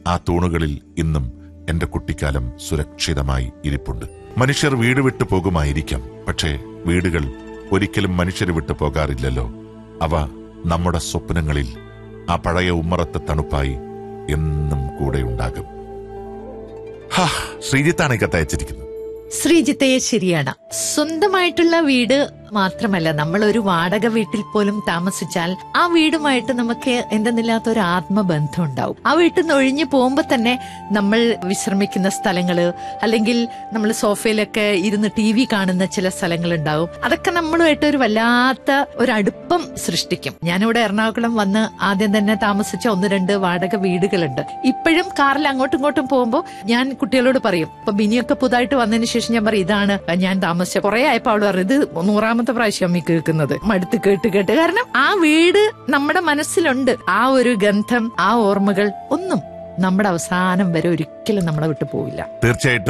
ആ തൂണുകളിൽ ഇന്നും എന്റെ കുട്ടിക്കാലം സുരക്ഷിതമായി ഇരിപ്പുണ്ട് മനുഷ്യർ വീട് വിട്ടു പോകുമായിരിക്കാം പക്ഷേ വീടുകൾ ഒരിക്കലും മനുഷ്യരെ വിട്ടു പോകാറില്ലല്ലോ അവ നമ്മുടെ സ്വപ്നങ്ങളിൽ ആ പഴയ ഉമ്മറത്തെ തണുപ്പായി എന്നും കൂടെ ഉണ്ടാകും ഹാ ശ്രീജിത്താണ് ഈ കത്തയച്ചിരിക്കുന്നത് ശ്രീജിത്തെ ശരിയാണ് സ്വന്തമായിട്ടുള്ള വീട് മാത്രമല്ല നമ്മൾ ഒരു വാടക വീട്ടിൽ പോലും താമസിച്ചാൽ ആ വീടുമായിട്ട് നമുക്ക് എന്തെന്നില്ലാത്ത ഒരു ആത്മബന്ധം ഉണ്ടാവും ആ വീട്ടിൽ നിന്ന് ഒഴിഞ്ഞു പോകുമ്പോൾ തന്നെ നമ്മൾ വിശ്രമിക്കുന്ന സ്ഥലങ്ങള് അല്ലെങ്കിൽ നമ്മൾ സോഫയിലൊക്കെ ഇരുന്ന് ടി വി കാണുന്ന ചില സ്ഥലങ്ങൾ ഉണ്ടാവും അതൊക്കെ നമ്മളുമായിട്ട് ഒരു വല്ലാത്ത ഒരു അടുപ്പം സൃഷ്ടിക്കും ഞാനിവിടെ എറണാകുളം വന്ന് ആദ്യം തന്നെ താമസിച്ച ഒന്ന് രണ്ട് വാടക വീടുകളുണ്ട് ഇപ്പോഴും കാറിൽ അങ്ങോട്ടും ഇങ്ങോട്ടും പോകുമ്പോൾ ഞാൻ കുട്ടികളോട് പറയും ഇപ്പൊ ബിനിയൊക്കെ പുതുതായിട്ട് വന്നതിന് ശേഷം ഞാൻ പറയും ഇതാണ് ഞാൻ താമസിച്ച കുറെ ആയപ്പോ അവള് പറയും ഇത് നൂറാമത്തെ പ്രാവശ്യം അമ്മി കേൾക്കുന്നത് മടുത്ത് കേട്ട് കേട്ട് കാരണം ആ വീട് നമ്മുടെ മനസ്സിലുണ്ട് ആ ഒരു ഗന്ധം ആ ഓർമ്മകൾ ഒന്നും നമ്മുടെ അവസാനം വരെ ഒരിക്കലും നമ്മളെ വിട്ടു പോവില്ല തീർച്ചയായിട്ടും